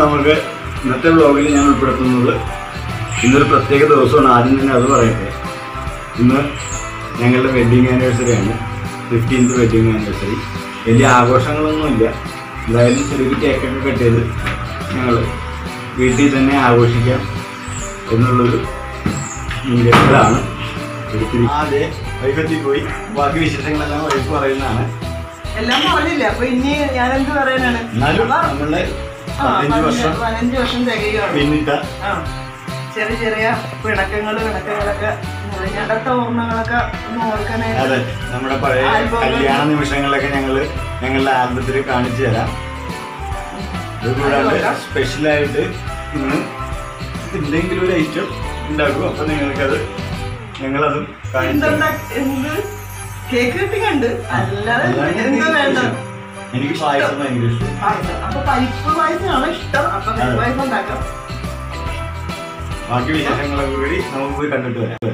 നമുക്ക് ഇന്നത്തെ വ്ലോഗിൽ ഞാൻ ഉൾപ്പെടുത്തുന്നത് ഇന്നൊരു പ്രത്യേക ദിവസമാണ് ആദ്യം തന്നെ അത് പറയട്ടെ ഇന്ന് ഞങ്ങളുടെ വെഡ്ഡിങ് ആനിവേഴ്സറി ആണ് ഫിഫ്റ്റീൻത്ത് വെഡ്ഡിങ് ആനിവേഴ്സറി വലിയ ആഘോഷങ്ങളൊന്നുമില്ല എന്തായാലും ചെറിയൊരു കേക്കൊക്കെ കട്ട് ചെയ്ത് ഞങ്ങൾ വീട്ടിൽ തന്നെ ആഘോഷിക്കാം എന്നുള്ളൊരു മുൻകരുതലാണ് എടുത്തിരി അതെ വൈഫെത്തി പോയി ബാക്കി വിശേഷങ്ങളെല്ലാം വൈഫ് പറയുന്നതാണ് എല്ലാം പറഞ്ഞില്ല അപ്പൊ ഇനി ഞാൻ എന്ത് പറയാനാണ് എന്നാലും അപ്പൊ, നമ്മളുടെ ആ, പതിനഞ്ച് വർഷം പതിനഞ്ച് പതിനഞ്ച് വർഷം തികയുകയാണ് പിന്നിട്ട ആ ചെറിയ ചെറിയ പിണക്കങ്ങള് പിണക്കങ്ങളൊക്കെ ഞങ്ങളുടെ ഓർമ്മകളൊക്കെ ഒന്ന് ഓർക്കണേ അതെ നമ്മുടെ പഴയ ആൽബങ്ങൾ. കല്യാണ നിമിഷങ്ങളൊക്കെ ഞങ്ങള് ഞങ്ങളുടെ ആൽബത്തിൽ കാണിച്ചു തരാം ഇത് കൂടാണ്ട് നോക്കാം. സ്പെഷ്യലായിട്ട് ഇന്ന് എന്തെങ്കിലും ഒരു ഐറ്റം ഉണ്ടാക്കും അപ്പൊ നിങ്ങൾക്കത് ഞങ്ങളതും കാണിച്ചു തരാം. എന്തുണ്ടാ എന്ത് കേക്ക് കിട്ടി കണ്ട് അല്ലാതെ അതാണ് എന്താ വേണ്ട എനിക്ക് പായസം ഭയങ്കര ഇഷ്ടം പായസം അപ്പൊ പരിപ്പ് പായസമാണ് ഇഷ്ടം അപ്പൊ പരിപ്പ് അതെ. പായസം ഉണ്ടാക്കാം ബാക്കി വിശേഷങ്ങളൊക്കെ കൂടി നമുക്ക് പോയി കണ്ടിട്ട് വരാം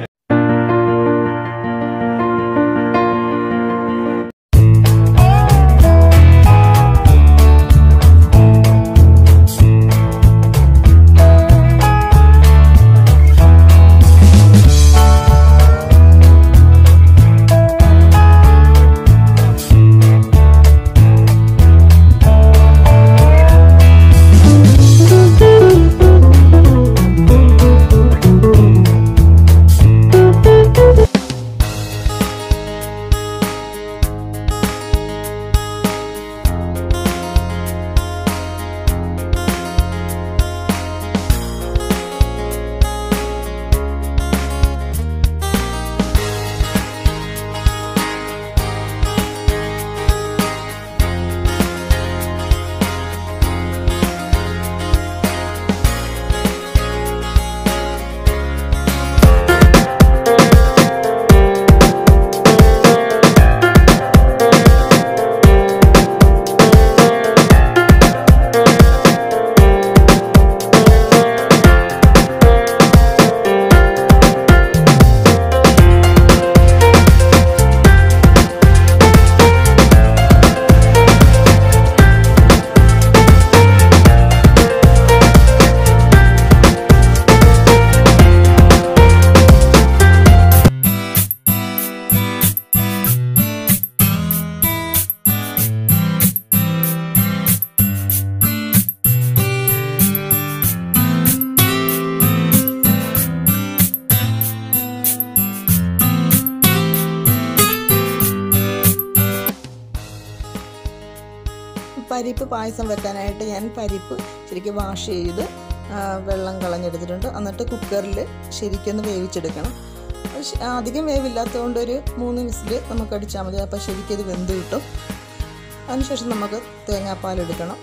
പരിപ്പ് പായസം വെക്കാനായിട്ട് ഞാൻ പരിപ്പ് ശരിക്കും വാഷ് ചെയ്ത് ആ, വെള്ളം കളഞ്ഞെടുത്തിട്ടുണ്ട് എന്നിട്ട് കുക്കറിൽ ശരിക്കൊന്ന് വേവിച്ചെടുക്കണം അത് ശ- അധികം വേവില്ലാത്തതുകൊണ്ട് ഒരു മൂന്ന് വിസിൽ നമുക്ക് അടിച്ചാൽ മതി അപ്പോൾ ശരിക്കും ഇത് വെന്ത് കിട്ടും അതിനുശേഷം നമുക്ക് തേങ്ങാപ്പാൽ എടുക്കണം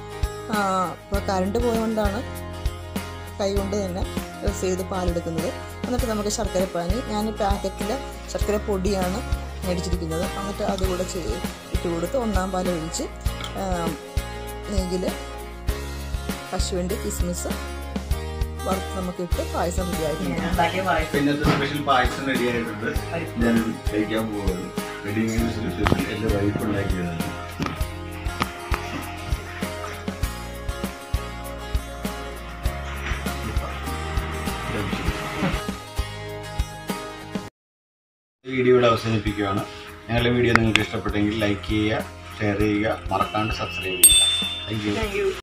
അപ്പോൾ കറണ്ട് പോയതുകൊണ്ടാണ് കൈ കൊണ്ട് തന്നെ പ്രസ് ചെയ്ത് പാലെടുക്കുന്നത് എന്നിട്ട് നമുക്ക് ശർക്കര പാനി ഞാൻ പാക്കറ്റിൽ ശർക്കര പൊടിയാണ് മേടിച്ചിരിക്കുന്നത് എന്നിട്ട് അതുകൂടെ ചെയ്ത് ഇട്ട് കൊടുത്ത് ഒന്നാം പാൽ ഒഴിച്ച് നെയ്യിൽ കശുവണ്ടി കിസ്മിസ് വറുത്ത് നമുക്ക് ഇട്ട് പായസം റെഡിയായിട്ടുണ്ട് ഞാൻ ഉണ്ടാക്കിയ പായസം ഇന്നത്തെ സ്പെഷ്യൽ പായസം റെഡി ആയിട്ടുണ്ട് ഞാൻ കഴിക്കാൻ പോകുന്നത് വെഡിങ് സ്പെഷ്യൽ എൻ്റെ വൈഫ് ഉണ്ടാക്കിയതാണ് വീഡിയോ ഇവിടെ അവസാനിപ്പിക്കുകയാണ് ഞങ്ങളുടെ വീഡിയോ നിങ്ങൾക്ക് ഇഷ്ടപ്പെട്ടെങ്കിൽ ലൈക്ക് ചെയ്യുക ഷെയർ ചെയ്യുക മറക്കാണ്ട് സബ്സ്ക്രൈബ് ചെയ്യുക താങ്ക് യു താങ്ക് യു